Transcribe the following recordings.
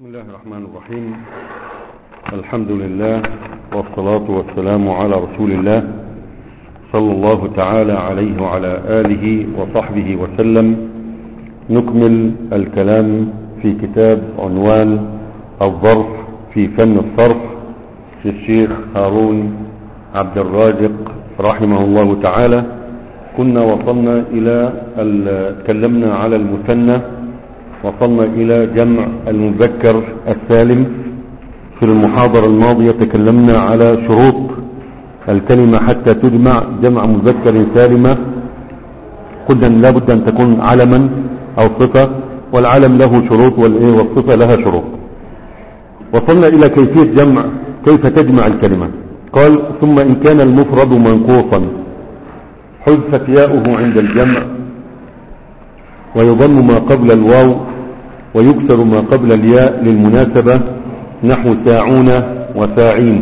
بسم الله الرحمن الرحيم الحمد لله والصلاة والسلام على رسول الله صلى الله تعالى عليه وعلى آله وصحبه وسلم نكمل الكلام في كتاب عنوان الظرف في فن الصرف للشيخ هارون عبد الرازق رحمه الله تعالى كنا وصلنا إلى تكلمنا على المثنى وصلنا إلى جمع المذكر السالم في المحاضرة الماضية تكلمنا على شروط الكلمة حتى تجمع جمع مذكر سالمة قلنا لابد أن تكون علما أو صفة والعلم له شروط والصفة لها شروط وصلنا إلى كيفية جمع كيف تجمع الكلمة قال ثم إن كان المفرد منقوصا حذفت ياؤه عند الجمع ويضم ما قبل الواو ويكسر ما قبل الياء للمناسبة نحو ساعون وساعين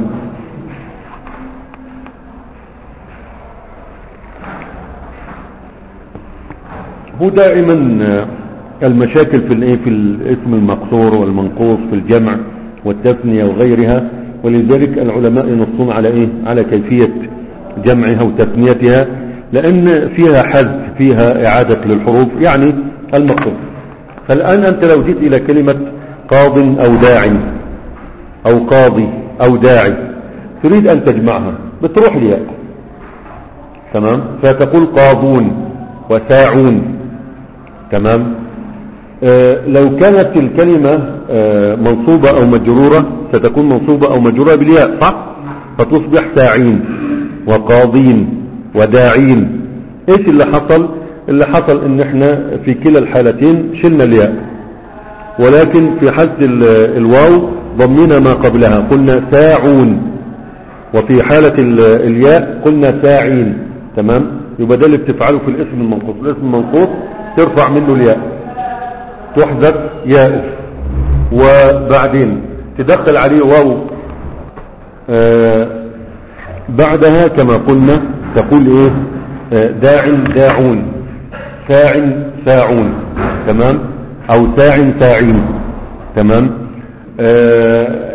هو دائما المشاكل في الايه في الاسم المقصور والمنقوص في الجمع والتثنية وغيرها ولذلك العلماء ينصون على ايه على كيفية جمعها وتثنيتها لان فيها حذف فيها اعادة للحروف يعني المقصود فالان انت لو جيت الى كلمة قاض او داع او قاضي او داعي تريد ان تجمعها بتروح الياء تمام فتقول قاضون وساعون تمام آه لو كانت الكلمة آه منصوبة او مجرورة ستكون منصوبة او مجرورة بالياء صح فتصبح ساعين وقاضين وداعين ايش اللي حصل اللي حصل ان احنا في كلا الحالتين شلنا الياء ولكن في حالة الواو ضمنا ما قبلها قلنا ساعون وفي حالة الياء قلنا ساعين تمام يبقى ده اللي بتفعله في الاسم المنقوص الاسم المنقوص ترفع منه الياء تحذف ياء وبعدين تدخل عليه واو آه بعدها كما قلنا تقول ايه آه داع داعون ساع ساعون تمام او ساع ساعين تمام آه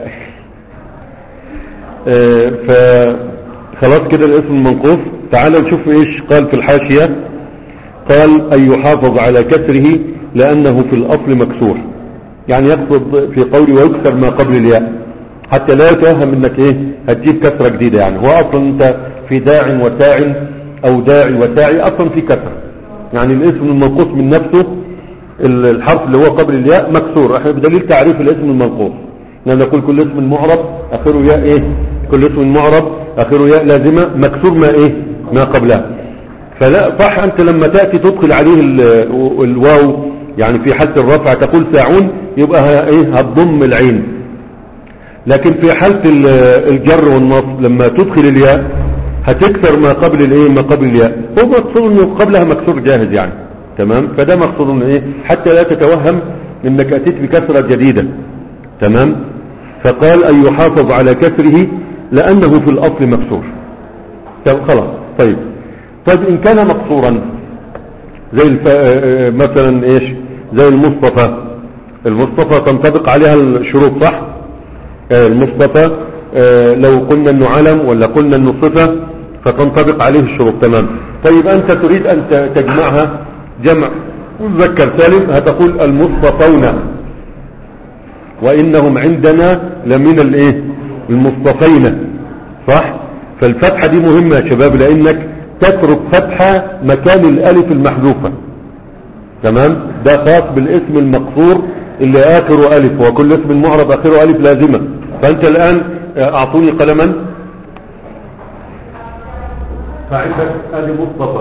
آه فخلاص كده الاسم المنقوص تعالوا نشوف ايش قال في الحاشية قال ان يحافظ على كسره لانه في الاصل مكسور يعني يقصد في قولي ويكسر ما قبل الياء حتى لا يتوهم انك ايه هتجيب كسرة جديدة يعني هو اصلا انت في داع وساع او داعي وساعي اصلا في كسر يعني الاسم المنقوص من نفسه الحرف اللي هو قبل الياء مكسور احنا بدليل تعريف الاسم المنقوص يعني نقول كل اسم معرب اخره ياء ايه كل اسم معرب اخره ياء لازمة مكسور ما ايه ما قبلها فلا صح انت لما تأتي تدخل عليه الواو يعني في حالة الرفع تقول ساعون يبقى ايه هتضم العين لكن في حالة الجر والنصب لما تدخل الياء هتكسر ما قبل الايه ما قبل الياء هو مقصود انه قبلها مكسور جاهز يعني تمام فده مقصود انه ايه حتى لا تتوهم انك اتيت بكسرة جديدة تمام فقال ان يحافظ على كسره لانه في الاصل مكسور خلاص طيب طيب ان كان مقصورا زي الف... مثلا ايش زي المصطفى المصطفى تنطبق عليها الشروط صح المصطفى لو قلنا انه علم ولا قلنا انه صفة فتنطبق عليه الشروط تمام طيب انت تريد ان تجمعها جمع مذكر سالم هتقول المصطفون وانهم عندنا لمن الايه المصطفين صح فالفتحة دي مهمة يا شباب لانك تترك فتحة مكان الالف المحذوفة تمام ده خاص بالاسم المقصور اللي اخره الف وكل اسم معرب اخره الف لازمة فانت الان اعطوني قلما فعندك ادي مصطفى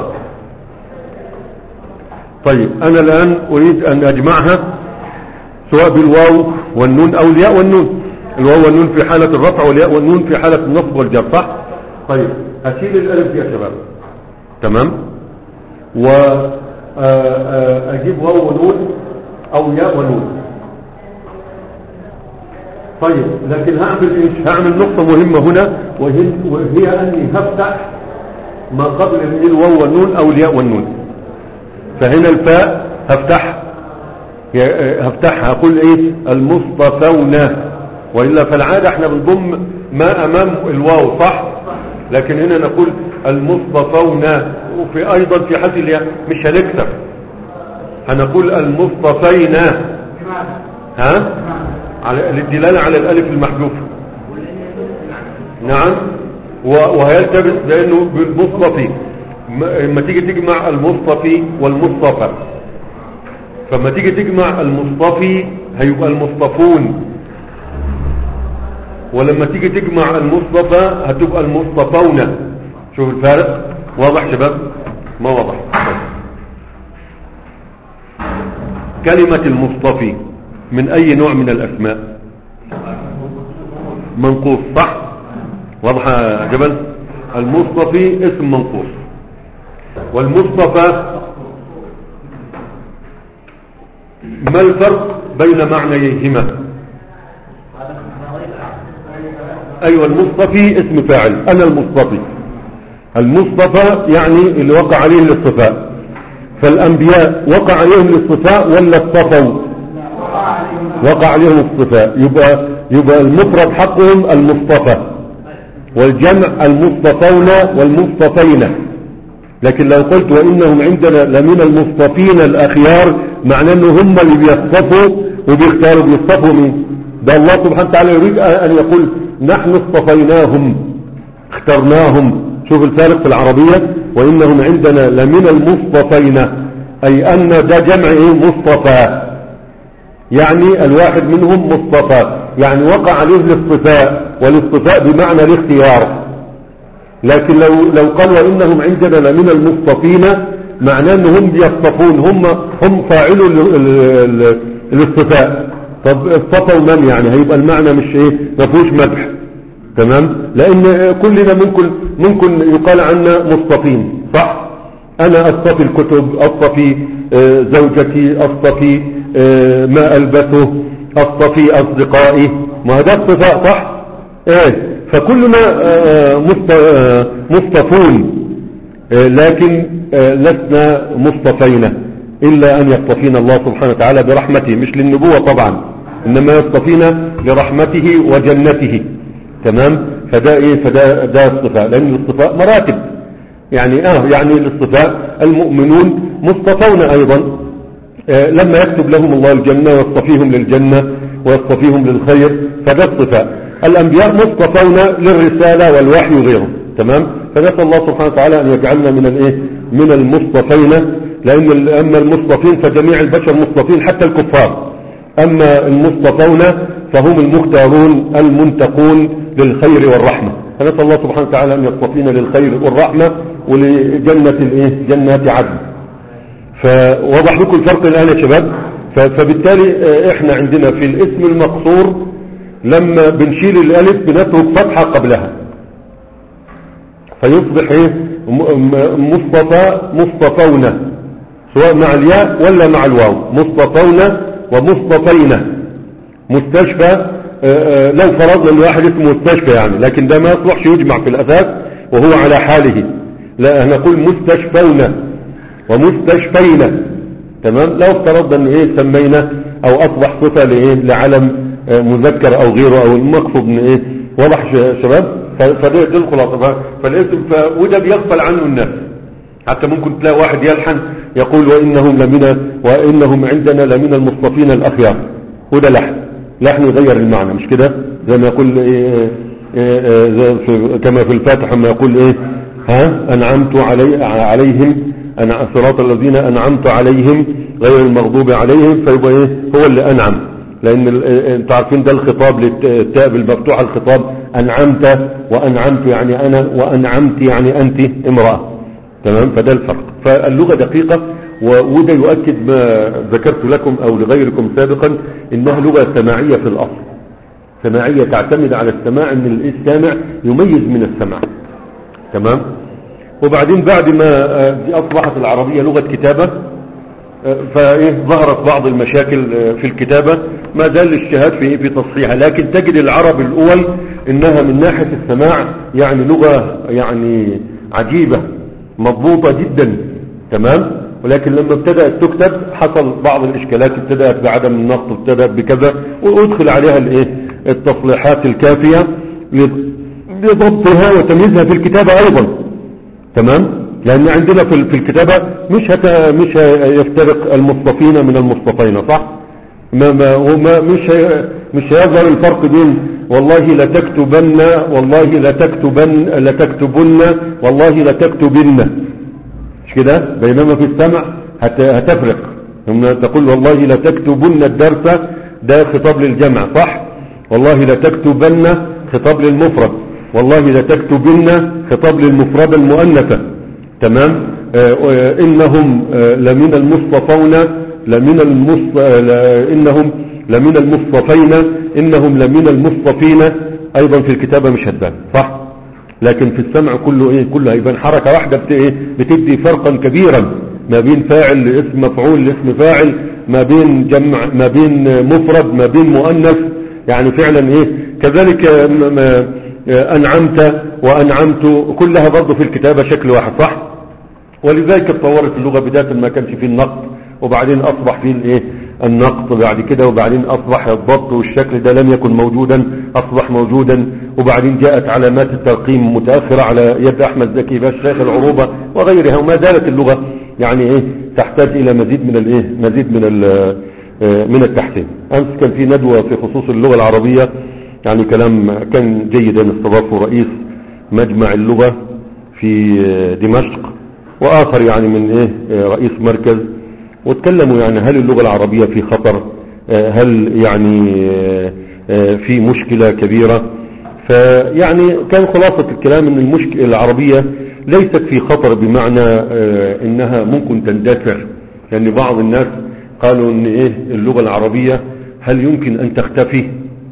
طيب انا الان اريد ان اجمعها سواء بالواو والنون او الياء والنون الواو والنون في حالة الرفع والياء والنون في حالة النصب والجر صح طيب اشيل الالف يا شباب تمام واجيب واو ونون او ياء ونون طيب لكن هعمل ايش هعمل نقطة مهمة هنا وهي, وهي اني هفتح ما قبل الواو والنون او الياء والنون فهنا الفاء هفتح يا- هفتحها هقول ايه المصطفون وإلا فالعادة احنا بنضم ما امام الواو صح لكن هنا نقول المصطفون وفي ايضا في حد الياء مش هنكتب هنقول المصطفين ها على الدلالة على الالف المحذوفه نعم و- وهيلتبس لانه بالمصطفي م- لما تيجي تجمع المصطفي والمصطفى فما تيجي تجمع المصطفي هيبقى المصطفون ولما تيجي تجمع المصطفى هتبقى المصطفون شوف الفارق واضح شباب ما واضح كلمة المصطفي من اي نوع من الاسماء منقوص صح واضح يا جبل المصطفي اسم منقوص والمصطفى ما الفرق بين معنيهما ايوه المصطفي اسم فاعل انا المصطفي المصطفى يعني اللي وقع عليه الاصطفاء فالانبياء وقع عليهم الاصطفاء ولا اصطفوا وقع عليهم الاصطفاء يبقى يبقى المفرد حقهم المصطفى والجمع المصطفون والمصطفين لكن لو قلت وانهم عندنا لمن المصطفين الاخيار معناه ان هم اللي بيصطفوا وبيختاروا بيصطفوا مين ده الله سبحانه وتعالى يريد ان يقول نحن اصطفيناهم اخترناهم شوف الفارق في العربية وانهم عندنا لمن المصطفين اي ان ده جمع ايه مصطفى يعني الواحد منهم مصطفى يعني وقع عليه الاصطفاء والاصطفاء بمعنى الاختيار لكن لو لو قال وانهم عندنا لمن المصطفين معناه انهم يصطفون هم هم فاعلوا ال- ال- ال- الاصطفاء طب اصطفوا من يعني هيبقى المعنى مش ايه ما فيهوش مدح تمام لان كلنا ممكن ممكن يقال عنا مصطفين صح انا اصطفي الكتب اصطفي آه، زوجتي اصطفي آه، ما البسه اصطفي اصدقائي ما ده اصطفاء صح ايه فكلنا آه، مصط- آه، مصطفون آه، لكن آه، لسنا مصطفين إلا أن يصطفينا الله سبحانه وتعالى برحمته مش للنبوة طبعا إنما يصطفينا لرحمته وجنته تمام فده إيه فده ده اصطفاء لأن الاصطفاء مراتب يعني آه يعني الاصطفاء المؤمنون مصطفون أيضا آه، لما يكتب لهم الله الجنة ويصطفيهم للجنة ويصطفيهم للخير فده اصطفاء الأنبياء مصطفون للرسالة والوحي وغيره تمام فنسأل الله سبحانه وتعالى أن يجعلنا من الايه من المصطفين لأن ال- أما المصطفين فجميع البشر مصطفين حتى الكفار أما المصطفون فهم المختارون المنتقون للخير والرحمة فنسأل الله سبحانه وتعالى أن يصطفينا للخير والرحمة ولجنة الايه جنات عدن فوضح لكم الفرق الآن يا شباب ف- فبالتالي آه، احنا عندنا في الاسم المقصور لما بنشيل الالف بنترك فتحة قبلها فيصبح ايه م- م- مصطفى مصطفون سواء مع الياء ولا مع الواو مصطفون ومصطفين مستشفى آه، آه، لو فرضنا ان واحد اسمه مستشفى يعني لكن ده ما يصلحش يجمع في الاساس وهو على حاله لا نقول مستشفون ومستشفين تمام لو افترضنا ان ايه سمينا او اصبح صفة لايه لعلم آه، مذكر او غيره او المقصود من ايه واضح ش- شباب ف- فده دي الخلاصة ف- فالاسم ف- وده بيغفل عنه الناس حتى ممكن تلاقي واحد يلحن يقول وانهم لمن وانهم عندنا لمن المصطفين الاخيار وده لحن لحن يغير المعنى مش كده زي ما يقول إيه إيه إيه زي في كما في الفاتحة ما يقول ايه ها انعمت علي عليهم أنا صراط الذين انعمت عليهم غير المغضوب عليهم فيبقى ايه هو اللي انعم لان ال- إيه انتوا عارفين ده الخطاب للتاء بالمفتوحة الخطاب انعمت وانعمت يعني انا وانعمت يعني انت امرأة تمام فده الفرق فاللغة دقيقة و- وده يؤكد ما ذكرت لكم او لغيركم سابقا انها لغة سماعية في الاصل سماعية تعتمد على السماع ان السامع يميز من السمع تمام وبعدين بعد ما آه، دي اصبحت العربية لغة كتابة آه، فايه ظهرت بعض المشاكل آه، في الكتابة ما زال الاجتهاد في في تصحيحها لكن تجد العرب الاول انها من ناحية السماع يعني لغة يعني عجيبة مضبوطة جدا تمام ولكن لما ابتدأت تكتب حصل بعض الإشكالات ابتدأت بعدم النقط ابتدأت بكذا وأدخل عليها الايه التصليحات الكافية لضبطها وتمييزها في الكتابة أيضا تمام لأن عندنا في في الكتابة مش هت مش يفترق المصطفين من المصطفين صح ما ما وما مش هي- مش هيظهر الفرق بين والله لتكتبن والله لتكتبن لتكتبن والله لتكتبن مش كده بينما في السمع هت- هتفرق لما تقول والله لتكتبن الدرس ده خطاب للجمع صح والله لتكتبن خطاب للمفرد والله لتكتبن خطاب للمفردة المؤنثة تمام آه، آه، إنهم آه، لمن المصطفون لمن المص... آه، ل- إنهم لمن المصطفين إنهم لمن المصطفين أيضا في الكتابة مش هتبان صح لكن في السمع كله ايه كله هيبان حركة واحدة بت ايه بتدي فرقا كبيرا ما بين فاعل لاسم مفعول لاسم فاعل ما بين جمع ما بين مفرد ما بين مؤنث يعني فعلا ايه كذلك آه، م- م- آه، انعمت وانعمت كلها برضه في الكتابة شكل واحد صح ولذلك اتطورت اللغة بداية ما كانش فيه النقد وبعدين اصبح فيه الايه النقد بعد كده وبعدين اصبح الضبط والشكل ده لم يكن موجودا اصبح موجودا وبعدين جاءت علامات الترقيم متأخرة على يد احمد زكي باش شيخ العروبة وغيرها وما زالت اللغة يعني ايه تحتاج الى مزيد من الايه مزيد من ال- آه، من التحسين امس كان في ندوة في خصوص اللغة العربية يعني كلام كان جيدا استضافه رئيس مجمع اللغة في آه، دمشق واخر يعني من ايه آه، رئيس مركز واتكلموا يعني هل اللغة العربية في خطر آه، هل يعني آه، آه، في مشكلة كبيرة فيعني كان خلاصة الكلام ان المشكلة العربية ليست في خطر بمعنى آه، انها ممكن تندثر لان بعض الناس قالوا ان ايه اللغة العربية هل يمكن ان تختفي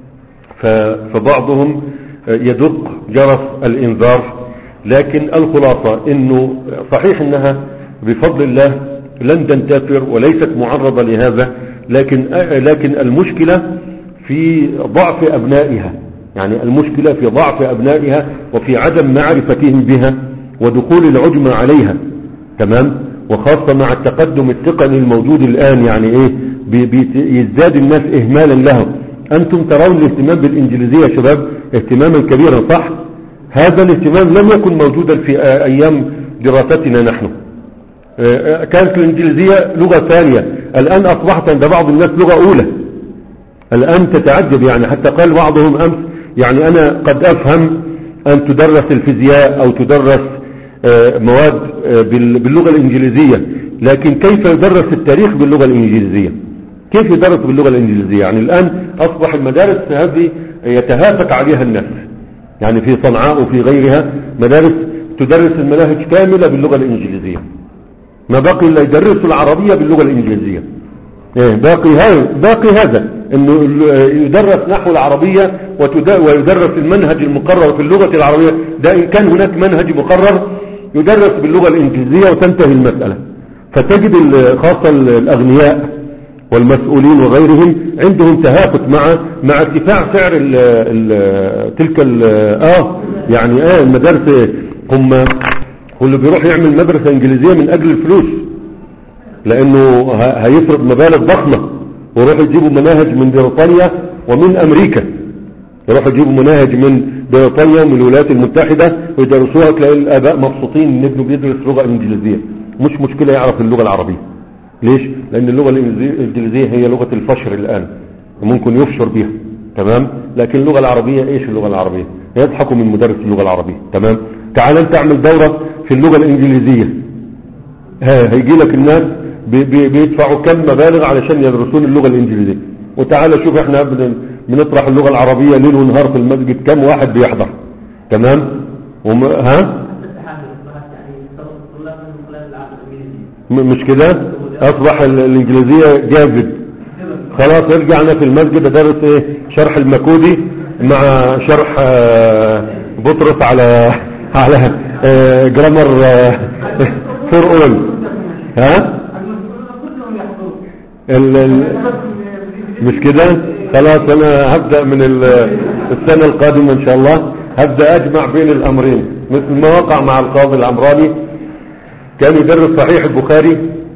ف- فبعضهم يدق جرس الانذار لكن الخلاصة انه صحيح انها بفضل الله لن تنتفر وليست معرضة لهذا لكن لكن المشكلة في ضعف ابنائها يعني المشكلة في ضعف ابنائها وفي عدم معرفتهم بها ودخول العجمة عليها تمام وخاصة مع التقدم التقني الموجود الآن يعني ايه بي- بي- يزداد الناس اهمالا له انتم ترون الاهتمام بالانجليزية يا شباب اهتماما كبيرا صح هذا الاهتمام لم يكن موجودا في آه، ايام دراستنا نحن آه، كانت الانجليزية لغة ثانية الان اصبحت عند بعض الناس لغة اولى الآن تتعجب يعني حتى قال بعضهم أمس يعني أنا قد أفهم أن تدرس الفيزياء أو تدرس آه، مواد آه، بال- باللغة الإنجليزية لكن كيف يدرس التاريخ باللغة الإنجليزية كيف يدرس باللغة الإنجليزية يعني الآن أصبح المدارس هذه يتهافت عليها الناس يعني في صنعاء وفي غيرها مدارس تدرس المناهج كاملة باللغة الإنجليزية ما بقي إلا يدرسوا العربية باللغة الإنجليزية إيه باقي هذا باقي هذا انه ال- يدرس نحو العربية وتد- ويدرس المنهج المقرر في اللغة العربية ده ان كان هناك منهج مقرر يدرس باللغة الانجليزية وتنتهي المسألة فتجد ال- خاصة ال- الاغنياء والمسؤولين وغيرهم عندهم تهافت مع مع ارتفاع سعر ال ال تلك ال اه يعني اه المدارس هم هو اللي بيروح يعمل مدرسة انجليزية من اجل الفلوس لانه ه- هيصرف مبالغ ضخمة ويروح يجيبوا مناهج من بريطانيا ومن امريكا يروحوا يجيبوا مناهج من بريطانيا ومن الولايات المتحدة ويدرسوها تلاقي الاباء مبسوطين ان ابنه بيدرس لغة انجليزية مش مشكلة يعرف اللغة العربية ليش لان اللغة الإنجليزية- الانجليزية هي لغة الفشر الان وممكن يفشر بها تمام لكن اللغة العربية ايش اللغة العربية يضحكوا من مدرس اللغة العربية تمام تعال انت اعمل دورة في اللغة الانجليزية ها هيجي لك الناس بي- بي- بيدفعوا كم مبالغ علشان يدرسون اللغة الانجليزية وتعالى شوف احنا بن- بنطرح اللغة العربية ليل ونهار في المسجد كم واحد بيحضر تمام وم... ها الاتحاد اصبحت يعني طلب الطلاب من خلال العقد الانجليزي م- مش كده اصبح ال- الانجليزية جاذب خلاص رجعنا في المسجد ادرس ايه شرح المكودي مع شرح آه، بطرس على على آه، جرامر فور اول ها كلهم يحضرون ال ال مش كده خلاص انا هبدأ من ال- السنة القادمة ان شاء الله هبدأ اجمع بين الامرين مثل ما وقع مع القاضي العمراني كان يدرس صحيح البخاري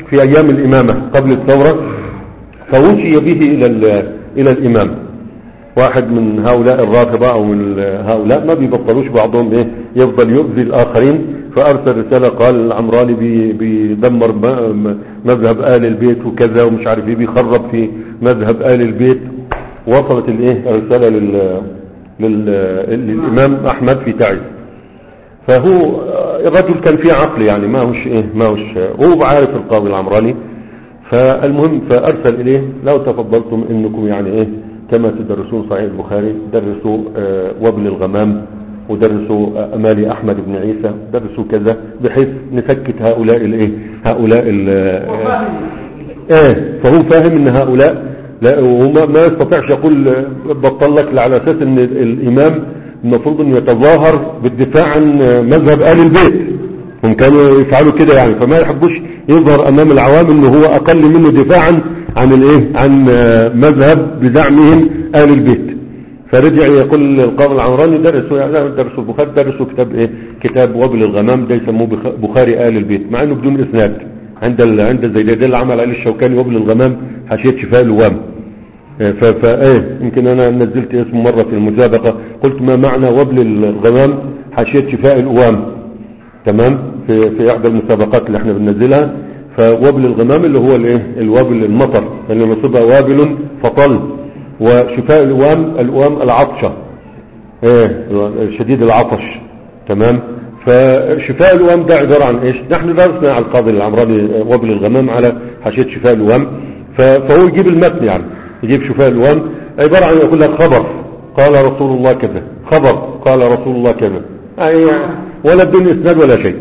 في أيام الإمامة قبل الثورة فوشي به إلى ال- إلى الإمام واحد من هؤلاء الرافضة أو من هؤلاء ما بيبطلوش بعضهم إيه يفضل يؤذي الآخرين فأرسل رسالة قال العمراني بي- بيدمر م- م- مذهب آل البيت وكذا ومش عارف إيه بيخرب في مذهب آل البيت وصلت الإيه الرسالة لل لل للإمام أحمد في تعز فهو الرجل كان فيه عقل يعني ما هوش ايه ما هوش هو عارف القاضي العمراني فالمهم فارسل اليه لو تفضلتم انكم يعني ايه كما تدرسون صحيح البخاري درسوا آه، وابل الغمام ودرسوا آه، امالي احمد بن عيسى درسوا كذا بحيث نسكت هؤلاء الايه هؤلاء ال- آه، ايه فهو فاهم ان هؤلاء لا وما ما يستطيعش يقول آه، بطل لك على اساس ان الامام المفروض انه يتظاهر بالدفاع عن آه، مذهب ال البيت هم كانوا يفعلوا كده يعني فما يحبوش يظهر امام العوام انه هو اقل منه دفاعا عن الايه عن آه، مذهب بدعمهم ال البيت فرجع يقول القاضي العمراني درسوا يعني درسوا البخاري درسوا كتاب ايه كتاب وابل الغمام ده يسموه بخ- بخاري ال البيت مع انه بدون اسناد عند ال... عند زي ده اللي عمل عليه الشوكاني وابل الغمام حاشيه شفاء الوام ف... فا ايه يمكن انا نزلت اسمه مره في المسابقه قلت ما معنى وابل الغمام حاشيه شفاء الوام تمام في في احدى المسابقات اللي احنا بننزلها فوابل الغمام اللي هو الايه الوابل المطر اللي نصبها وابل فطل وشفاء الوام الوام العطشه ايه شديد العطش تمام فشفاء الوام ده عبارة عن ايش نحن درسنا على القاضي العمراني وابل الغمام على حاشية شفاء الوام ف- فهو يجيب المتن يعني يجيب شفاء الوام عبارة عن يقول لك خبر قال رسول الله كذا خبر قال رسول الله كذا يعني ولا بدون اسناد ولا شيء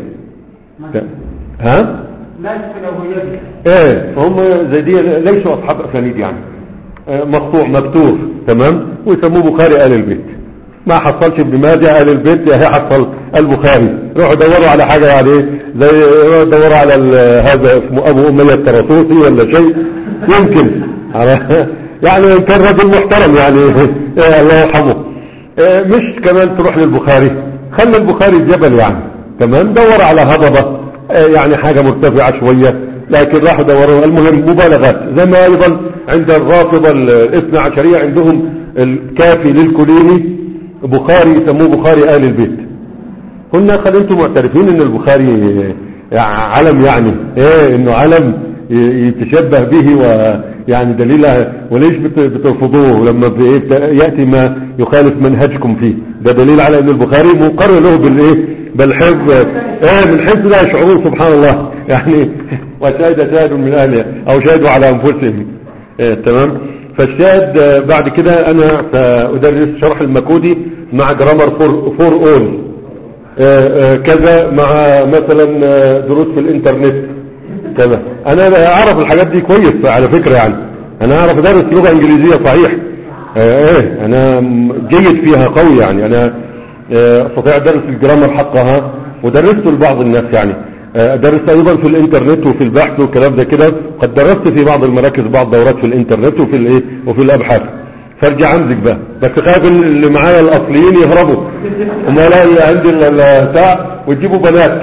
ها لا يمكن له يد ايه فهم زي دي ليسوا اصحاب اسانيد يعني آه، مقطوع مكتوب تمام ويسموه بخاري ال البيت ما حصلش ابن ماجه ال البيت يا هي حصل البخاري روحوا دوروا على حاجه يعني إيه، زي روحوا دوروا على ال- هذا اسمه ابو اميه الطرطوسي ولا شيء يمكن على- يعني كان رجل محترم يعني إيه الله يرحمه آه، مش كمان تروح للبخاري خلي البخاري جبل يعني تمام دور على هضبة آه، يعني حاجة مرتفعة شوية لكن راحوا دوروا المهم مبالغات زي ما ايضا عند الرافضة الاثنى عشرية عندهم الكافي للكليني بخاري يسموه بخاري آل البيت قلنا خل انتم معترفين ان البخاري آه، علم يعني ايه انه علم ي- يتشبه به ويعني دليل وليش بت- بترفضوه لما بي- يأتي ما يخالف منهجكم فيه ده دليل على ان البخاري مقر له بالايه بالحفظ ايه من حفظ لا يشعرون سبحان الله يعني وشاهد شاهد من اهلها او شاهدوا على انفسهم إيه تمام فالشاهد آه، بعد كده انا سأدرس شرح المكودي مع جرامر فور, فور اول آه، آه، كذا مع مثلا آه، دروس في الانترنت كذا انا اعرف الحاجات دي كويس على فكرة يعني انا اعرف ادرس لغة انجليزية صحيح آه، ايه انا م- جيد فيها قوي يعني انا آه، استطيع ادرس الجرامر حقها ودرسته لبعض الناس يعني آه، درست ايضا في الانترنت وفي البحث والكلام ده كده قد درست في بعض المراكز بعض دورات في الانترنت وفي الايه وفي الابحاث فارجع امسك بقى بس خايف إن اللي معايا الاصليين يهربوا وما لا عندي ال- ال- بتاع وتجيبوا بنات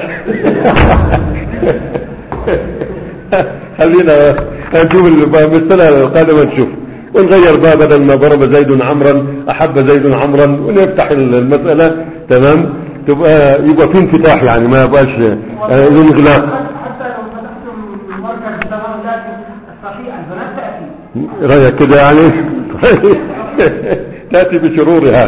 خلينا نشوف ال- بقى من السنه القادمه نشوف ونغير بقى بدل ما ضرب زيد عمرا احب زيد عمرا ونفتح ال- المساله تمام تبقى يبقى في انفتاح يعني ما يبقاش آه، انغلاق حتى لو فتحتم مركز شباب لكن الصحيح البنات تأتي رايك كده يعني تاتي بشرورها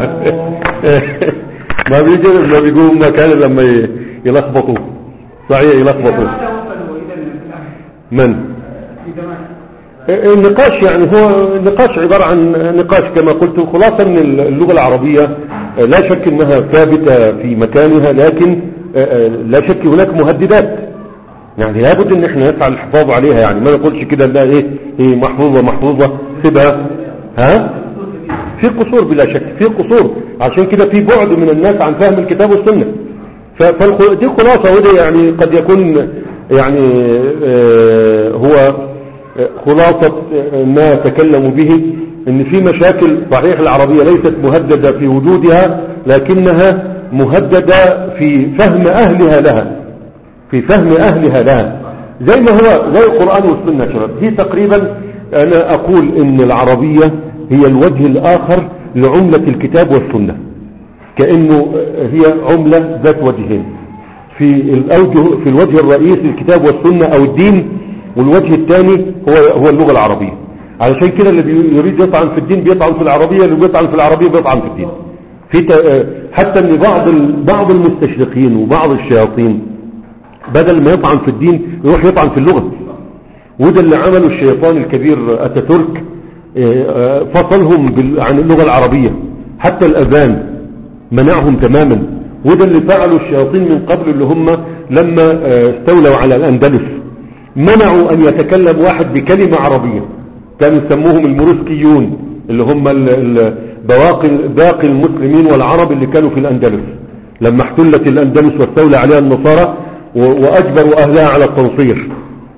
ما بيجي ما بيقوم مكان لما ي- يلخبطوا صحيح يلخبطوا ماذا وصلوا إلى الآن من في زمان النقاش يعني هو النقاش عبارة عن نقاش كما قلت خلاصة ان اللغة العربية لا شك انها ثابتة في مكانها لكن لا شك هناك مهددات يعني لابد ان احنا نسعى للحفاظ عليها يعني ما نقولش كده انها ايه هي محفوظة محفوظة سيبها ها في قصور بلا شك في قصور عشان كده في بعد من الناس عن فهم الكتاب والسنة فدي خلاصة ودي يعني قد يكون يعني آه، هو خلاصة ما تكلموا به ان في مشاكل صحيح العربية ليست مهددة في وجودها لكنها مهددة في فهم اهلها لها في فهم اهلها لها زي ما هو زي القرآن والسنة يا شباب دي تقريبا انا اقول ان العربية هي الوجه الاخر لعملة الكتاب والسنة كأنه هي عملة ذات وجهين في الأوجه في الوجه الرئيسي الكتاب والسنة أو الدين والوجه الثاني هو هو اللغة العربية علشان كده اللي بي- يريد يطعن في الدين بيطعن في العربية اللي بيطعن في العربية بيطعن في الدين في ت- حتى ان بعض ال- بعض المستشرقين وبعض الشياطين بدل ما يطعن في الدين يروح يطعن في اللغة وده اللي عمله الشيطان الكبير أتاتورك آه، آه، فصلهم بال- عن اللغة العربية حتى الأذان منعهم تماما وده اللي فعله الشياطين من قبل اللي هم لما آه، استولوا على الأندلس منعوا أن يتكلم واحد بكلمة عربية كانوا يسموهم المروسكيون اللي هم ال- ال- بواقي باقي المسلمين والعرب اللي كانوا في الأندلس لما احتلت الأندلس واستولى عليها النصارى و- وأجبروا أهلها على التنصير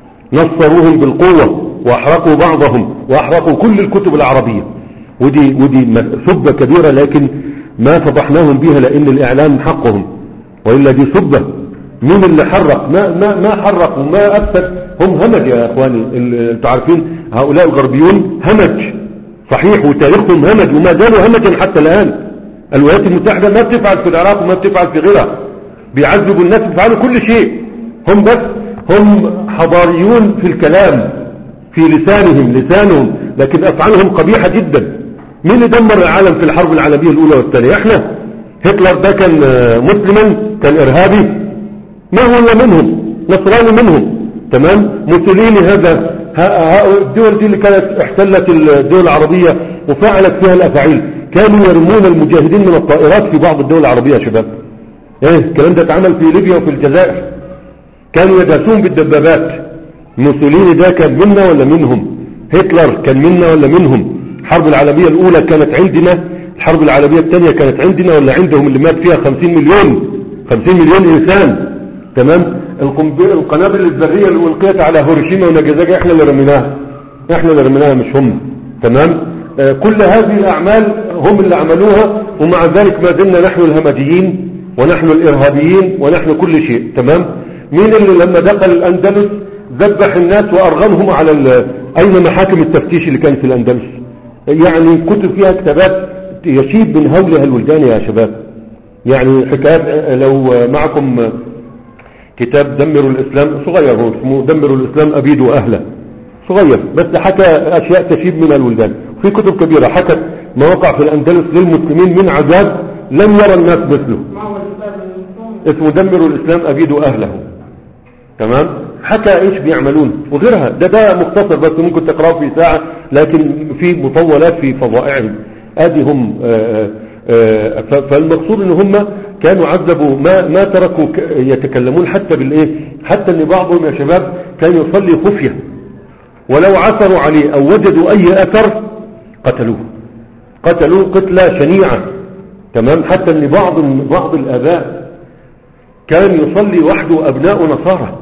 نصروهم بالقوة وأحرقوا بعضهم وأحرقوا كل الكتب العربية ودي, ودي م- سبة كبيرة لكن ما فضحناهم بها لأن الإعلام حقهم وإلا دي سبة مين اللي حرق ما, ما, ما حرق وما أفسد هم همج يا أخواني ال- انتوا عارفين هؤلاء الغربيون همج صحيح وتاريخهم همج وما زالوا همجا حتى الآن الولايات المتحدة ما بتفعل في العراق وما بتفعل في غيرها بيعذبوا الناس بيفعلوا كل شيء هم بس هم حضاريون في الكلام في لسانهم لسانهم لكن أفعالهم قبيحة جدا مين اللي دمر العالم في الحرب العالمية الأولى والثانية احنا هتلر ده كان آه، مسلما كان إرهابي ما هو إلا منهم نصراني منهم تمام موسوليني هذا ها- ها- الدول دي اللي كانت احتلت الدول العربية وفعلت فيها الأفاعيل كانوا يرمون المجاهدين من الطائرات في بعض الدول العربية يا شباب ايه الكلام ده اتعمل في ليبيا وفي الجزائر كانوا يداسون بالدبابات موسوليني ده كان منا ولا منهم هتلر كان منا ولا منهم الحرب العالمية الأولى كانت عندنا الحرب العالمية الثانية كانت عندنا ولا عندهم اللي مات فيها 50 مليون 50 مليون إنسان تمام القنب- القنابل الذرية اللي ألقيت على هيروشيما وناجازاكي احنا اللي رميناها احنا اللي رميناها مش هم تمام آه كل هذه الأعمال هم اللي عملوها ومع ذلك ما زلنا نحن الهمجيين ونحن الإرهابيين ونحن كل شيء تمام مين اللي لما دخل الأندلس ذبح الناس وأرغمهم على ال- أين محاكم التفتيش اللي كانت في الأندلس يعني كتب فيها كتابات يشيب من هولها الولدان يا شباب يعني حكايات آه، لو آه، معكم آه، كتاب دمروا الإسلام صغير هو اسمه دمروا الإسلام أبيد وأهله صغير بس حكى أشياء تشيب من الولدان في كتب كبيرة حكت ما وقع في الأندلس للمسلمين من عذاب لم يرى الناس مثله ما هو الكتاب المسلم اسمه دمروا الإسلام أبيد أهله تمام حكى ايش بيعملون وغيرها ده ده مختصر بس ممكن تقراه في ساعة لكن في مطولات في فضائعهم ادي هم آه، آه، ف- فالمقصود ان هم كانوا عذبوا ما ما تركوا ك- يتكلمون حتى بالايه حتى ان بعضهم يا شباب كان يصلي خفية ولو عثروا عليه او وجدوا اي اثر قتلوه قتلوه قتلة شنيعة تمام حتى ان بعض بعض الاباء كان يصلي وحده ابناء نصارى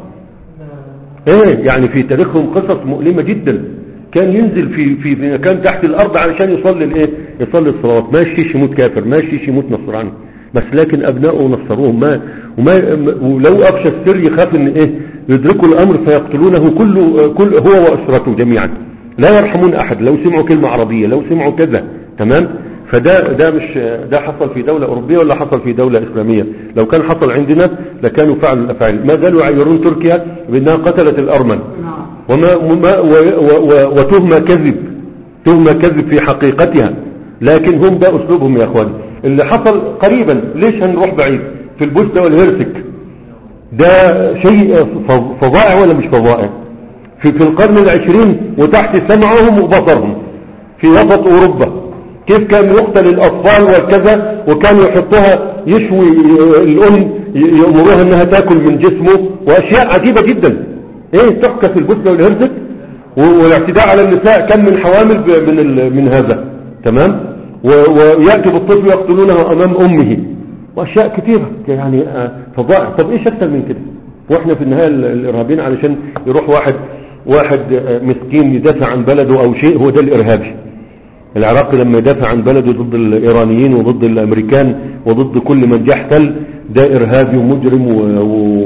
ايه يعني في تاريخهم قصص مؤلمة جدا كان ينزل في في في مكان تحت الارض علشان يصلي الايه يصلي الصلوات ما يشيش يموت كافر ما يشيش يموت نصراني بس لكن ابنائه نصروهم ما وما ولو افشى السر يخاف ان ايه يدركوا الامر فيقتلونه كل كل هو واسرته جميعا لا يرحمون احد لو سمعوا كلمة عربية لو سمعوا كذا تمام فده ده مش ده حصل في دولة أوروبية ولا حصل في دولة إسلامية لو كان حصل عندنا لكانوا فعلوا الأفعال ما زالوا يعيرون تركيا بأنها قتلت الأرمن نعم وما وما و و و وتهمة كذب تهمة كذب في حقيقتها لكن هم ده أسلوبهم يا أخوان اللي حصل قريبا ليش هنروح بعيد في البوسنة والهرسك ده شيء فظ- فظائع ولا مش فظائع في, في القرن العشرين وتحت سمعهم وبصرهم في وسط أوروبا كيف كان يقتل الأطفال وكذا وكان يحطها يشوي الأم ي- يأمروها أنها تأكل من جسمه وأشياء عجيبة جدا إيه تحكى في البوسنة والهرسك و- والاعتداء على النساء كم من حوامل ب- من, ال- من هذا تمام و- ويأتي بالطفل يقتلونه أمام أمه وأشياء كثيرة يعني آه، فظائع طب إيش أكثر من كده وإحنا في النهاية ال- الإرهابيين علشان يروح واحد واحد آه، مسكين يدافع عن بلده أو شيء هو ده الإرهابي العراقي لما يدافع عن بلده ضد الإيرانيين وضد الأمريكان وضد كل من جه احتل ده إرهابي ومجرم و... و...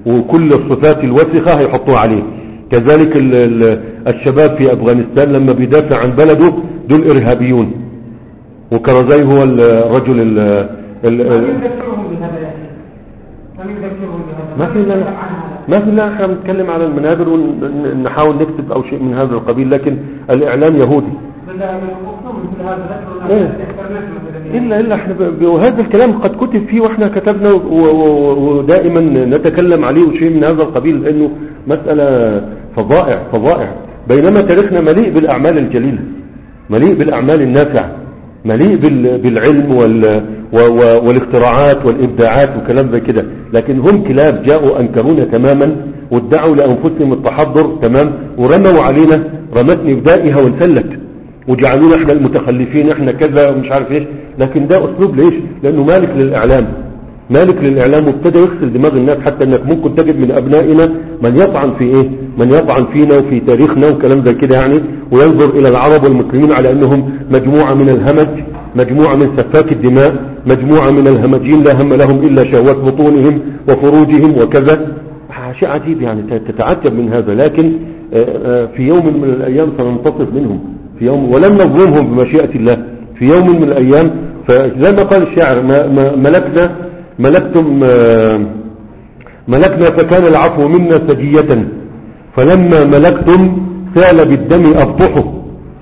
وكل الصفات الوسخة هيحطوها عليه كذلك ال ال الشباب في أفغانستان لما بيدافع عن بلده دول إرهابيون وكرزي هو الرجل ال ال من ال يذكرهم بهذا يا أخي؟ من يذكرهم بهذا؟ ما في من لا يتكلم عن هذا؟ ما في لا احنا بنتكلم على المنابر ونحاول نكتب او شيء من هذا القبيل لكن الاعلام يهودي بالله من أقسم مثل هذا ذكر إيه. الناس يذكر ناس مثلا الا الا احنا ب- ب- وهذا الكلام قد كتب فيه واحنا كتبنا و- و- ودائما نتكلم عليه وشيء من هذا القبيل لانه مسألة فظائع فظائع بينما تاريخنا مليء بالاعمال الجليلة مليء بالاعمال النافعة مليء بال- بالعلم وال و- و- والاختراعات والابداعات وكلام زي كده لكن هم كلاب جاءوا انكرونا تماما وادعوا لانفسهم التحضر تمام ورموا علينا رمتني بدائها وانسلت وجعلونا احنا المتخلفين احنا كذا ومش عارف ايش لكن ده اسلوب ليش لانه مالك للاعلام مالك للاعلام وابتدى يغسل دماغ الناس حتى انك ممكن تجد من ابنائنا من يطعن في ايه من يطعن فينا وفي تاريخنا وكلام زي كده يعني وينظر الى العرب والمسلمين على انهم مجموعة من الهمج مجموعة من سفاك الدماء مجموعة من الهمجين لا هم لهم الا شهوات بطونهم وفروجهم وكذا شيء عجيب يعني تتعجب من هذا لكن آه، آه، في يوم من الايام سننتصف منهم في يوم ولن نظلمهم بمشيئة الله في يوم من الأيام فزي ما قال الشاعر ما ما ملكنا ملكتم آه، ملكنا فكان العفو منا سجية فلما ملكتم سال بالدم أبطحه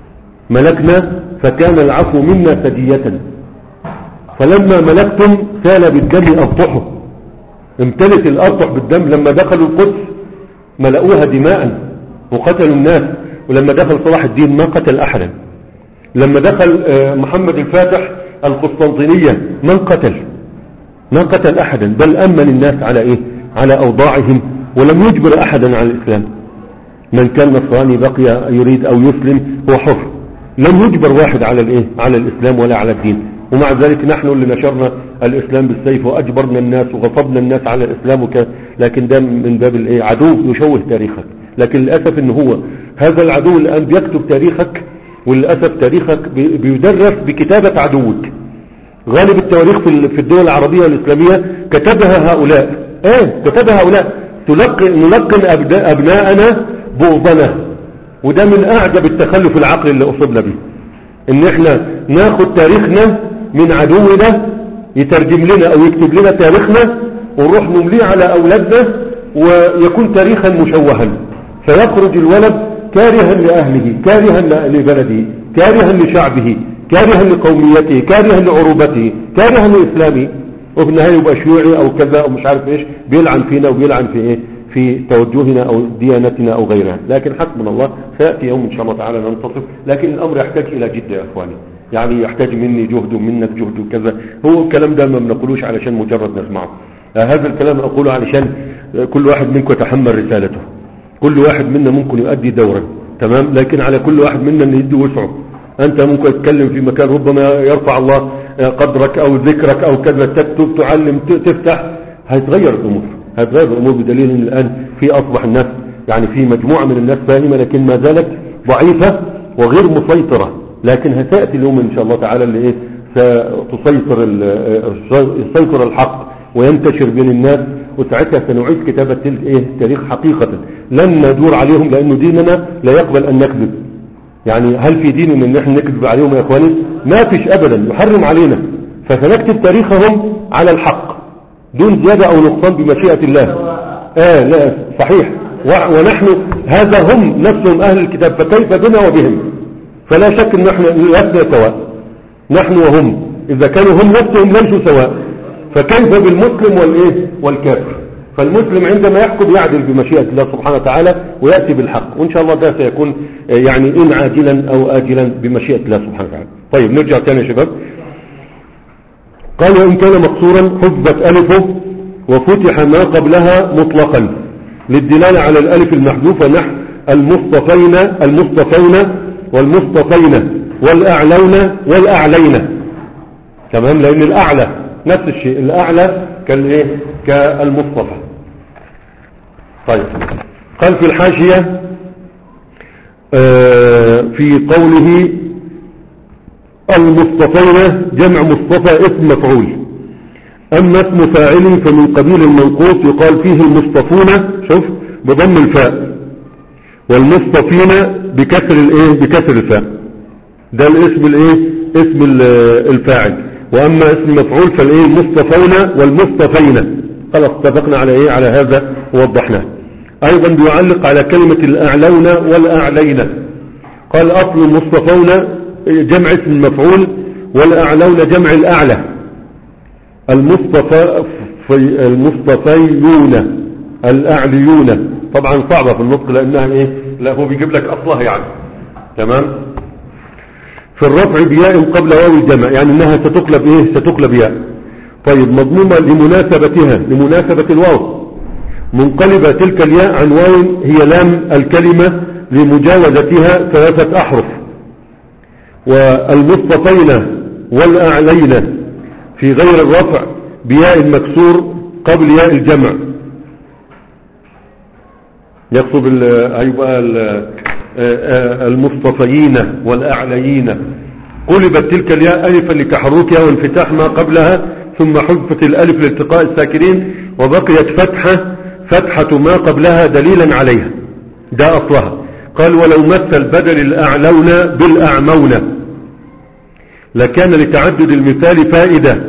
ملكنا فكان العفو منا سجية فلما ملكتم سال بالدم أبطحه امتلت الأبطح بالدم لما دخلوا القدس ملأوها دماء وقتلوا الناس ولما دخل صلاح الدين ما قتل أحدا لما دخل آه، محمد الفاتح القسطنطينية من قتل ما قتل أحدا بل أمن الناس على إيه على أوضاعهم ولم يجبر أحدا على الإسلام من كان نصراني بقي يريد أو يسلم هو حر لم يجبر واحد على الإيه على الإسلام ولا على الدين ومع ذلك نحن اللي نشرنا الإسلام بالسيف وأجبرنا الناس وغصبنا الناس على الإسلام وك... لكن ده من باب الإيه عدو يشوه تاريخك لكن للأسف إن هو هذا العدو الآن بيكتب تاريخك وللأسف تاريخك بي- بيدرس بكتابة عدوك غالب التواريخ في ال- في الدول العربية والإسلامية كتبها هؤلاء ايه كتبها هؤلاء تلقن نلقن أبدا- أبناءنا بغضنا وده من أعجب التخلف العقلي اللي أصبنا به ان احنا ناخد تاريخنا من عدونا يترجم لنا او يكتب لنا تاريخنا ونروح نمليه على اولادنا ويكون تاريخا مشوها فيخرج الولد كارها لأهله كارها ل- لبلده كارها لشعبه كارها لقوميته كارها لعروبته كارها لإسلامه وفي النهاية يبقى شيوعي أو كذا أو مش عارف إيش بيلعن فينا وبيلعن في إيه في توجهنا أو ديانتنا أو غيرها لكن حسبنا الله سيأتي يوم إن شاء الله تعالى ننتصف لكن الأمر يحتاج إلى جد يا إخواني يعني يحتاج مني جهد ومنك جهد وكذا هو الكلام ده ما بنقولوش علشان مجرد نسمعه آه، هذا الكلام أقوله علشان آه، كل واحد منكم يتحمل رسالته كل واحد منا ممكن يؤدي دورا تمام لكن على كل واحد منا ان يدي وسعه انت ممكن تتكلم في مكان ربما يرفع الله قدرك او ذكرك او كذا تكتب تعلم ت- تفتح هيتغير الامور هيتغير الامور بدليل ان الان في اصبح الناس يعني في مجموعة من الناس فاهمة لكن ما زالت ضعيفة وغير مسيطرة لكن هتأتي اليوم ان شاء الله تعالى اللي ايه ستسيطر ال- يسيطر الحق وينتشر بين الناس وساعتها سنعيد كتابة تلك ايه تاريخ حقيقة لن ندور عليهم لانه ديننا لا يقبل ان نكذب يعني هل في دين ان احنا نكذب عليهم يا اخواني ما فيش ابدا يحرم علينا فسنكتب تاريخهم على الحق دون زيادة او نقصان بمشيئة الله اه لا صحيح و- ونحن هذا هم نفسهم اهل الكتاب فكيف بنا وبهم فلا شك ان احنا لسنا سواء نحن وهم اذا كانوا هم نفسهم ليسوا سواء فكيف بالمسلم والايه والكافر فالمسلم عندما يحكم يعدل بمشيئة الله سبحانه وتعالى ويأتي بالحق وإن شاء الله ده سيكون آه، يعني إن عاجلا أو آجلا بمشيئة الله سبحانه وتعالى طيب نرجع تاني يا شباب قال وإن كان مقصورا حذفت ألفه وفتح ما قبلها مطلقا للدلالة على الألف المحذوفة نحو المصطفين المصطفين والمصطفين والأعلون والأعلين تمام لأن الأعلى نفس الشيء الأعلى كالإيه كالمصطفى طيب قال في الحاشية آه، في قوله المصطفين جمع مصطفى اسم مفعول أما اسم فاعل فمن قبيل المنقوص يقال فيه المصطفون شوف بضم الفاء والمصطفين بكسر الايه بكسر الفاء ده الاسم الايه اسم ال- الفاعل واما اسم المفعول فالايه المصطفون والمصطفين خلاص اتفقنا على ايه على هذا ووضحناه ايضا بيعلق على كلمة الاعلون والاعلين قال اصل المصطفون جمع اسم المفعول والاعلون جمع الاعلى المصطفى في المصطفيون الاعليون طبعا صعبة في النطق لانها ايه لا هو بيجيب لك اصلها يعني تمام في الرفع بياء قبل واو الجمع يعني انها ستقلب ايه ستقلب ياء طيب مضمومة لمناسبتها لمناسبة الواو منقلبة تلك الياء عن واو هي لام الكلمة لمجاوزتها ثلاثة احرف والمصطفين والاعلين في غير الرفع بياء مكسور قبل ياء الجمع يقصد ال- هيبقى ال- آه، آه، المصطفيين والأعليين قلبت تلك الياء ألفا لتحركها وانفتاح ما قبلها ثم حذفت الألف لالتقاء الساكنين وبقيت فتحة فتحة ما قبلها دليلا عليها ده أصلها قال ولو مثل بدل الأعلون بالأعمون لكان لتعدد المثال فائدة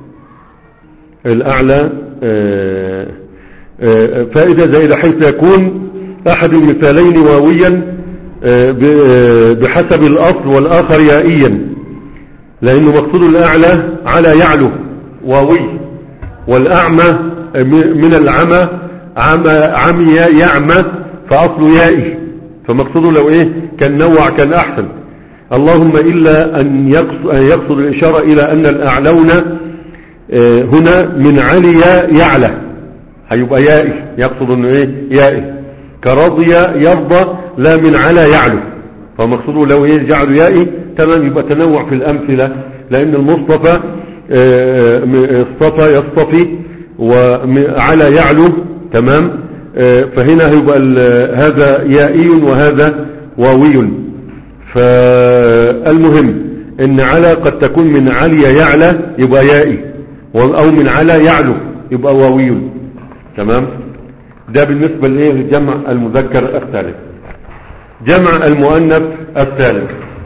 الأعلى آه، آه، فائدة زائدة حيث يكون أحد المثالين واويا آه، ب- آه، بحسب الأصل والآخر يائيا لأنه مقصود الأعلى على يعلو واوي والأعمى آه، م- من العمى عمى عمي يعمى فأصله يائي فمقصوده لو إيه كان نوع كان أحسن اللهم إلا أن يقصد, أن يقصد الإشارة إلى أن الأعلون آه، هنا من علي يعلى هيبقى يائي يقصد انه ايه يائي كرضي يرضى لا من على يعلو فمقصوده لو ايه جعله يائي تمام يبقى تنوع في الامثلة لان المصطفى آه، م- اصطفى يصطفي وعلى يعلو تمام آه، فهنا هيبقى ال- هذا يائي وهذا واوي فالمهم ان على قد تكون من علي يعلى يبقى يائي او من على يعلو يبقى واوي تمام ده بالنسبة لايه لجمع المذكر الثالث جمع المؤنث الثالث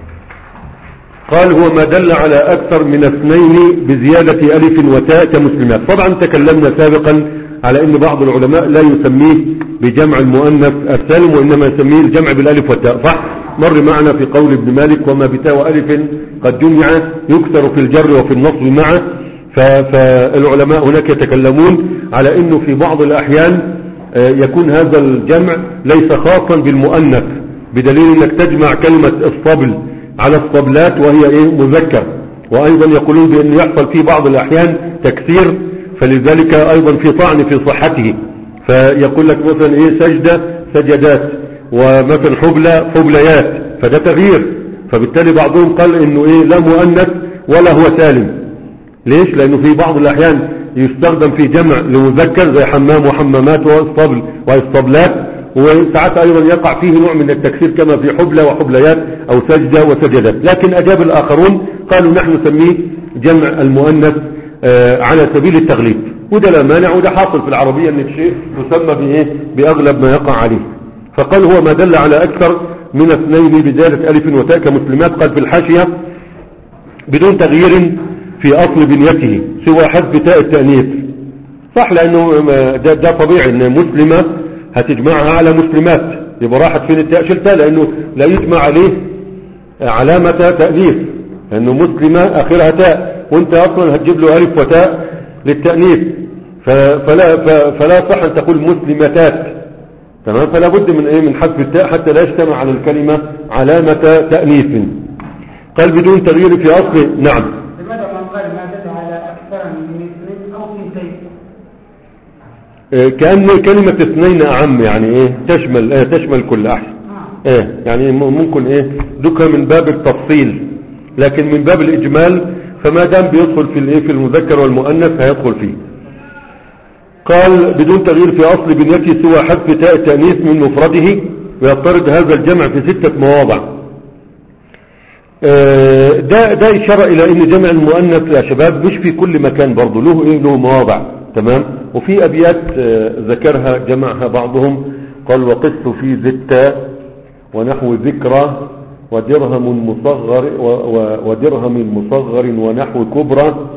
قال هو ما دل على اكثر من اثنين بزيادة الف وتاء كمسلمات طبعا تكلمنا سابقا على ان بعض العلماء لا يسميه بجمع المؤنث السالم وانما يسميه الجمع بالالف والتاء صح مر معنا في قول ابن مالك وما بتاء والف قد جمع يكثر في الجر وفي النصب معه ف- فالعلماء هناك يتكلمون على انه في بعض الاحيان آه، يكون هذا الجمع ليس خاصا بالمؤنث بدليل انك تجمع كلمة الصبل على الصبلات وهي ايه مذكر وايضا يقولون بان يحصل في بعض الاحيان تكثير فلذلك ايضا في طعن في صحته فيقول لك مثلا ايه سجدة سجدات ومثلا حبلى حبليات فده تغيير فبالتالي بعضهم قال انه ايه لا مؤنث ولا هو سالم ليش لانه في بعض الاحيان يستخدم في جمع لمذكر زي حمام وحمامات والصبل والصبلات وساعات ايضا يقع فيه نوع من التكسير كما في حبلى وحبليات او سجدة وسجدات لكن اجاب الاخرون قالوا نحن نسميه جمع المؤنث آه، على سبيل التغليب وده لا مانع وده حاصل في العربية ان الشيء يسمى بايه باغلب ما يقع عليه فقال هو ما دل على اكثر من اثنين بزيادة الف وتاء كمسلمات قال في الحاشية بدون تغيير في أصل بنيته سوى حذف تاء التأنيث صح لأنه ده, ده طبيعي أن مسلمة هتجمعها على مسلمات يبقى راحت فين التاء شلتها لأنه لا يجمع عليه علامة تأنيث لأنه مسلمة آخرها تاء وانت أصلا هتجيب له ألف وتاء للتأنيث ف- فلا, ف- فلا صح أن تقول مسلمتات تمام فلا بد من ايه من حذف التاء حتى لا يجتمع على الكلمة علامة تأنيث قال بدون تغيير في أصل نعم لماذا من قال ما دل على أكثر من اثنين أو اثنتين آه، كأن كلمة اثنين أعم يعني ايه تشمل ايه تشمل كل أحد آه. ايه يعني م- ممكن ايه دكها من باب التفصيل لكن من باب الإجمال فما دام بيدخل في الايه في المذكر والمؤنث هيدخل فيه قال بدون تغيير في أصل بنيته سوى حذف تاء التأنيث من مفرده ويضطرد هذا الجمع في ستة مواضع آه، ده ده إشارة إلى أن جمع المؤنث يا شباب مش في كل مكان برضه له إيه له مواضع تمام وفي أبيات آه، ذكرها جمعها بعضهم قال وقست في زتا ونحو ذكرى ودرهم مصغر و- و- ودرهم مصغر ونحو كبرى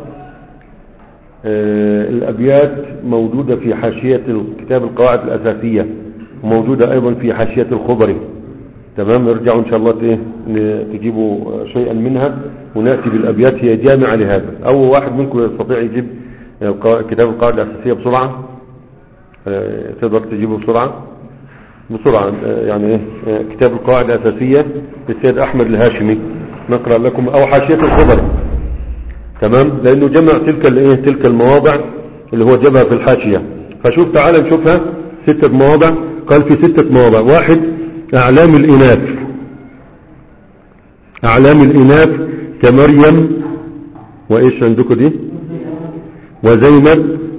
آه، الأبيات موجودة في حاشية كتاب القواعد الأساسية وموجودة أيضا في حاشية الخبري تمام ارجعوا إن شاء الله ت- ن- تجيبوا شيئا منها ونأتي بالأبيات هي جامعة لهذا أو واحد منكم يستطيع يجيب القوا- كتاب القواعد الأساسية بسرعة آه، تقدر تجيبه بسرعة بسرعة آه، يعني إيه؟ آه، كتاب القواعد الأساسية للسيد أحمد الهاشمي نقرأ لكم أو حاشية الخبري تمام لانه جمع تلك الايه تلك المواضع اللي هو جابها في الحاشية فشوف تعال نشوفها ستة مواضع قال في ستة مواضع واحد اعلام الاناث اعلام الاناث كمريم وايش عندكم دي وزينب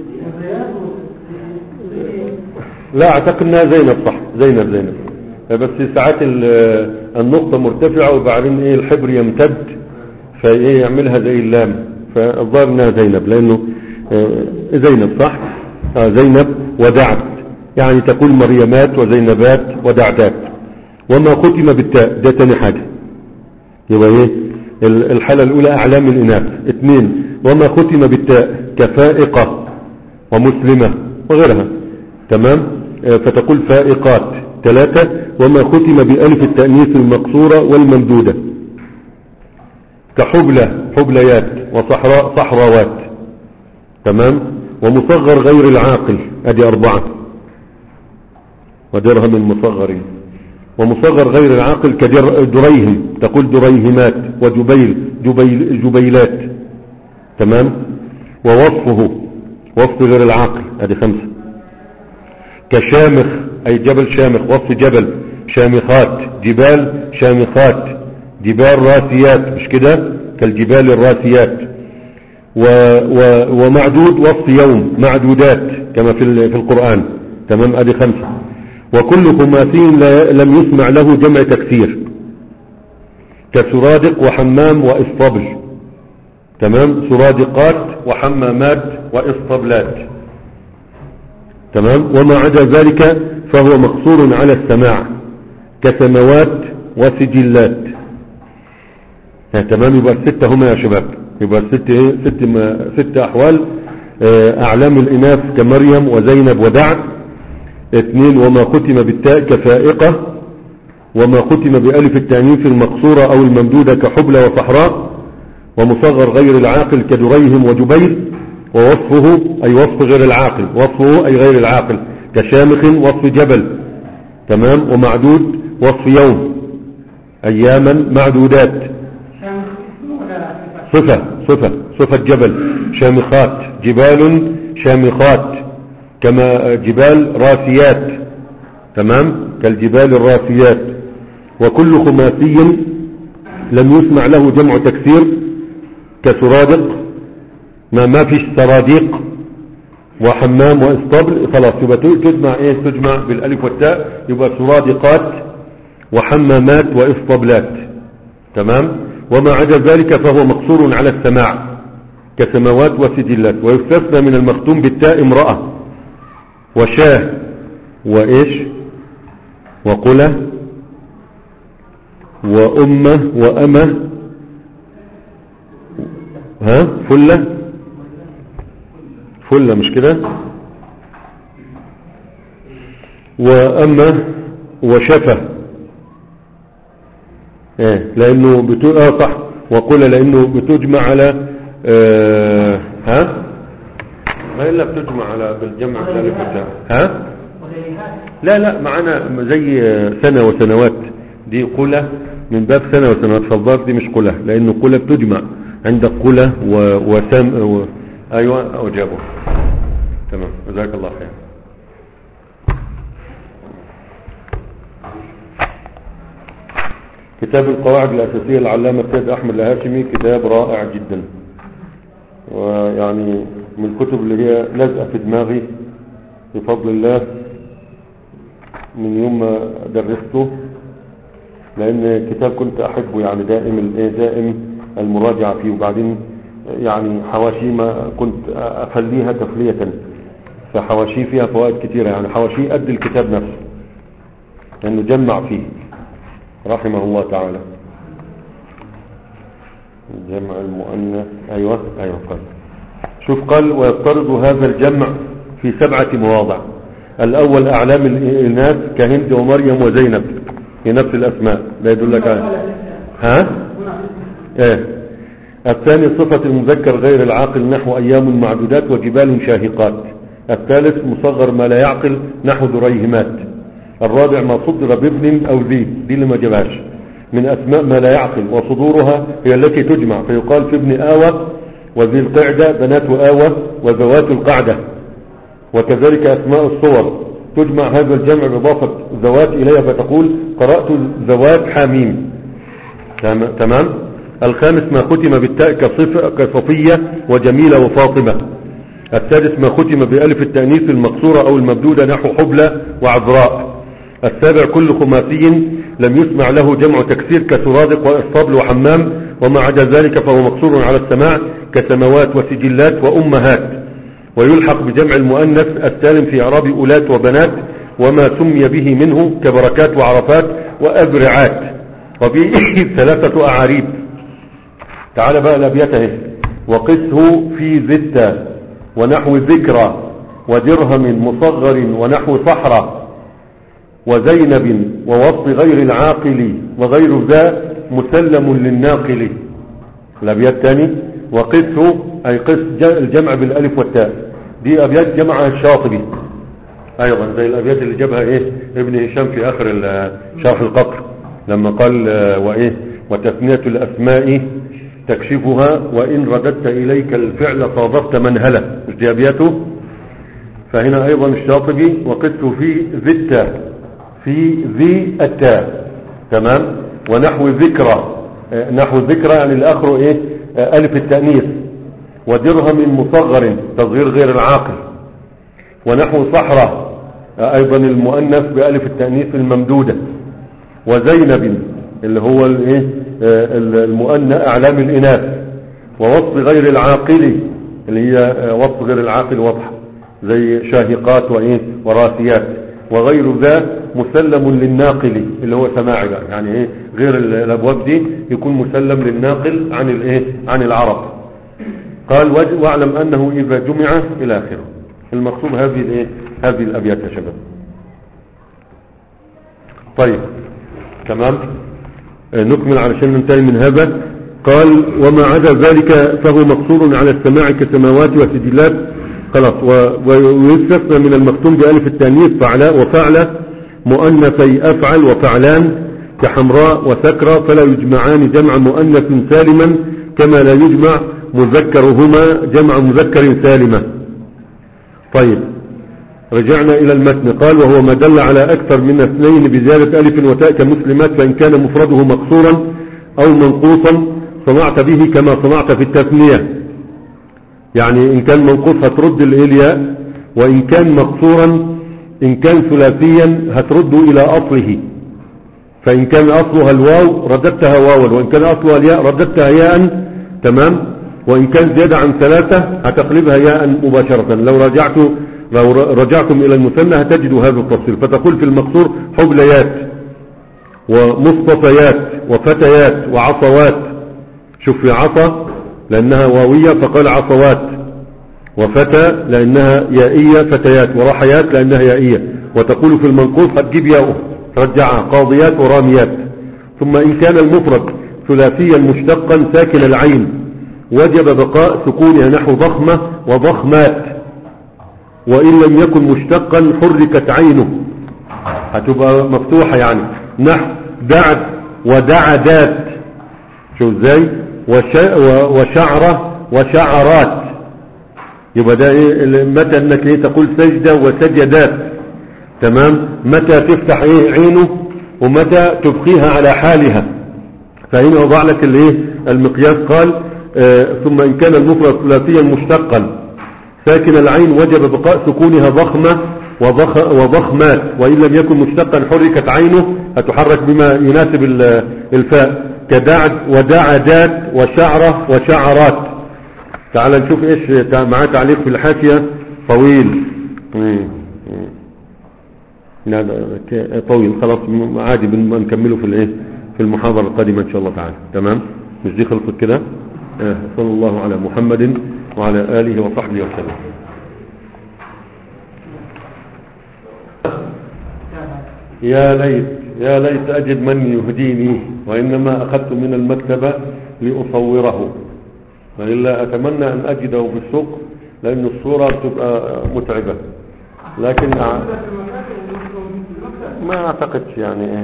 لا اعتقد انها زينب صح زينب زينب بس ساعات ال- النقطة مرتفعة وبعدين ايه الحبر يمتد فايه يعملها زي اللام فالظاهر انها زينب لانه آه، زينب صح آه زينب ودعت يعني تقول مريمات وزينبات ودعدات وما ختم بالتاء ده تاني حاجة يبقى ايه ال- الحالة الاولى اعلام الاناث اثنين وما ختم بالتاء كفائقة ومسلمة وغيرها تمام آه، فتقول فائقات ثلاثة وما ختم بألف التأنيث المقصورة والممدودة كحبلة حبليات وصحراء صحراوات تمام ومصغر غير العاقل ادي اربعة ودرهم مصغر ومصغر غير العاقل كدريهم تقول دريهمات وجبيل جبيل جبيلات تمام ووصفه وصف غير العاقل ادي خمسة كشامخ اي جبل شامخ وصف جبل شامخات جبال شامخات جبال راسيات مش كده كالجبال الراسيات و و ومعدود وصف يوم معدودات كما في ال- في القرآن تمام ادي خمسة وكل خماسي لا- لم يسمع له جمع تكسير كسرادق وحمام وإسطبل تمام سرادقات وحمامات وإسطبلات تمام وما عدا ذلك فهو مقصور على السماع كسماوات وسجلات ها تمام يبقى الستة هما يا شباب يبقى الست ايه ست, ما ست احوال آه، اعلام الاناث كمريم وزينب ودع اثنين وما ختم بالتاء كفائقة وما ختم بألف التأنيث المقصورة او الممدودة كحبلى وصحراء ومصغر غير العاقل كدريهم وجبير ووصفه اي وصف غير العاقل وصفه اي غير العاقل كشامخ وصف جبل تمام ومعدود وصف يوم اياما معدودات شامخ ولا لا صفة؟ صفة صفة صفة جبل شامخات جبال شامخات كما جبال راسيات تمام كالجبال الراسيات وكل خماسي لم يسمع له جمع تكسير كسرادق ما ما فيش سراديق وحمام واسطبل خلاص يبقى تجمع ايه تجمع بالالف والتاء يبقى سرادقات وحمامات واسطبلات تمام وما عدا ذلك فهو مقصور على السماع كسماوات وسجلات ويستثنى من المختوم بالتاء امرأة وشاه وإيش وقلة وأمة وأمة ها فلة فلة مش كده وأمة وشفة ايه لانه بتو... اه صح وقل لانه بتجمع على آه... ها ما الا بتجمع على بالجمع بالالف والتاء ها وليهات لا لا معانا زي سنة وسنوات دي قلة من باب سنة وسنوات فالظاهر دي مش قلة لانه قلة بتجمع عندك قلة و... وسم و... ايوه اجابه تمام جزاك الله خير كتاب القواعد الأساسية العلامة السيد أحمد الهاشمي كتاب رائع جدا ويعني من الكتب اللي هي لازقة في دماغي بفضل الله من يوم ما درسته لان كتاب كنت احبه يعني دائم الايه دائم المراجعة فيه وبعدين يعني حواشي ما كنت افليها تفلية فحواشي فيها فوائد كتيرة يعني حواشي قد الكتاب نفسه لانه جمع فيه رحمه الله تعالى جمع المؤنث ايوه ايوه قال شوف قال ويفترض هذا الجمع في سبعة مواضع الاول اعلام الناس كهند ومريم وزينب في نفس الاسماء لا يدلك على ها ايه الثاني صفة المذكر غير العاقل نحو ايام معدودات وجبال شاهقات الثالث مصغر ما لا يعقل نحو دريهمات الرابع ما صدر بابن او ذي دي اللي ما جابهاش من اسماء ما لا يعقل وصدورها هي التي تجمع فيقال في ابن آوى وذي القعدة بنات آوى وذوات القعدة وكذلك اسماء الصور تجمع هذا الجمع بإضافة ذوات إليها فتقول قرأت ذوات حاميم تمام الخامس ما ختم بالتاء كصفة كصفية وجميلة وفاطمة السادس ما ختم بألف التأنيث المقصورة أو الممدودة نحو حبلى وعذراء السابع كل خماسي لم يسمع له جمع تكسير كسرادق وإصطبل وحمام وما عدا ذلك فهو مقصور على السماع كسموات وسجلات وأمهات ويلحق بجمع المؤنث السالم في إعراب أولات وبنات وما سمي به منه كبركات وعرفات وأبرعات وفيه ثلاثة أعاريب تعال بقى الأبيات وقسه في ذتة ونحو ذكرى ودرهم مصغر ونحو صحرة وزينب ووصف غير العاقل وغير ذا مسلم للناقل الأبيات تاني وقسه أي قس الجمع بالألف والتاء دي أبيات جمعها الشاطبي أيضا زي الأبيات اللي جابها إيه ابن هشام في آخر شرح القطر لما قال وإيه وتثنية الأسماء تكشفها وإن رددت إليك الفعل صادفت منهلة مش دي أبياته فهنا أيضا الشاطبي وقدت في ذي التاء في ذي التاء تمام ونحو ذكرى نحو ذكرى يعني الآخر إيه ألف التأنيث ودرهم مصغر تصغير غير العاقل ونحو صحرة أيضا المؤنث بألف التأنيث الممدودة وزينب اللي هو الايه المؤنى اعلام الاناث ووصف غير العاقل اللي هي وصف غير العاقل واضحه زي شاهقات وايه وراسيات وغير ذا مسلم للناقل اللي هو سماعي بقى يعني ايه غير الابواب دي يكون مسلم للناقل عن الايه عن العرب قال واعلم انه اذا جمع الى اخره المقصود هذه الايه هذه الابيات يا شباب طيب تمام نكمل علشان ننتهي من هذا قال وما عدا ذلك فهو مقصور على السماع كسماوات وسجلات خلاص ويستثنى من المختوم بألف التانيث فعلاء وفعلة مؤنثي أفعل وفعلان كحمراء وسكرى فلا يجمعان جمع مؤنث سالما كما لا يجمع مذكرهما جمع مذكر سالمة طيب رجعنا إلى المتن قال وهو ما دل على أكثر من اثنين بزيادة ألف وتاء كمسلمات فإن كان مفرده مقصورا أو منقوصا صنعت به كما صنعت في التثنية يعني إن كان منقوص هترد الإلياء وإن كان مقصورا إن كان ثلاثيا هترد إلى أصله فإن كان أصلها الواو رددتها واوا وإن كان أصلها الياء رددتها ياء تمام وإن كان زيادة عن ثلاثة هتقلبها ياء مباشرة لو رجعت لو رجعتم إلى المثنى هتجدوا هذا التفصيل فتقول في المقصور حبليات ومصطفيات وفتيات وعصوات شوف في عصا لأنها واوية فقال عصوات وفتى لأنها يائية فتيات ورحيات لأنها يائية وتقول في المنقوص هتجيب ياؤه ترجعها قاضيات وراميات ثم إن كان المفرد ثلاثيا مشتقا ساكن العين وجب بقاء سكونها نحو ضخمة وضخمات وإن لم يكن مشتقا حركت عينه هتبقى مفتوحة يعني نحو دعد ودعدات شو ازاي وشعرة وشعرات يبقى ده ايه متى انك ايه تقول سجدة وسجدات تمام متى تفتح ايه عينه ومتى تبقيها على حالها فهنا وضع لك الايه المقياس قال آه ثم ان كان المفرد ثلاثيا مشتقا ساكن العين وجب بقاء سكونها ضخمة وضخ وضخمات وإن لم يكن مشتقا حركت عينه هتحرك بما يناسب ال- الفاء كدعد ودعدات وشعرة وشعرات تعال نشوف ايش تع- معاه تعليق في الحاشية طويل مم. مم. لا لا ك- طويل خلاص م- عادي بن- نكمله في الايه في المحاضرة القادمة ان شاء الله تعالى تمام مش دي خلصت كده آه. صلى الله على محمد وعلى آله وصحبه وسلم يا ليت يا ليت أجد من يهديني وإنما أخذت من المكتبة لأصوره وإلا أتمنى أن أجده في السوق لأن الصورة بتبقى متعبة لكن ع- ما أعتقدش يعني إيه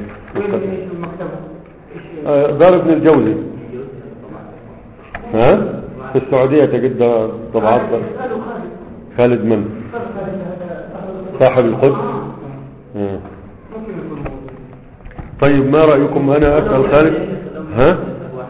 آه، دار ابن الجوزي ها في السعودية تجد طبعات خالد من صاحب القدس مم. طيب ما رأيكم أنا أسأل خالد ها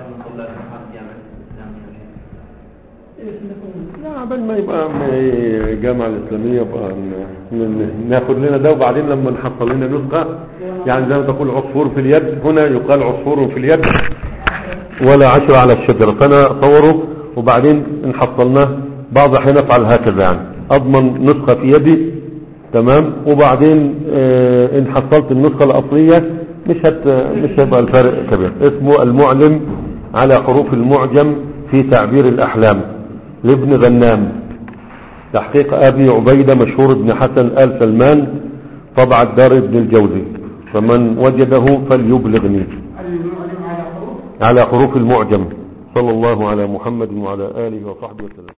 لا قبل ما يبقى م- الجامعة الإسلامية يبقى ن- ن- ناخد لنا ده وبعدين لما نحصل لنا نسخة يعني زي ما تقول عصفور في اليد هنا يقال عصفور في اليد ولا عشر على الشجرة فأنا أصوره وبعدين إن حصلناه بعض الأحيان أفعل هكذا يعني أضمن نسخة في يدي تمام وبعدين آه، إن حصلت النسخة الأصلية مش هت مش هيبقى الفرق كبير اسمه المعلم على حروف المعجم في تعبير الأحلام لابن غنام تحقيق أبي عبيدة مشهور ابن حسن آل سلمان طبعة دار ابن الجوزي فمن وجده فليبلغني المعلم على حروف على حروف المعجم صلى الله على محمد وعلى آله وصحبه وسلم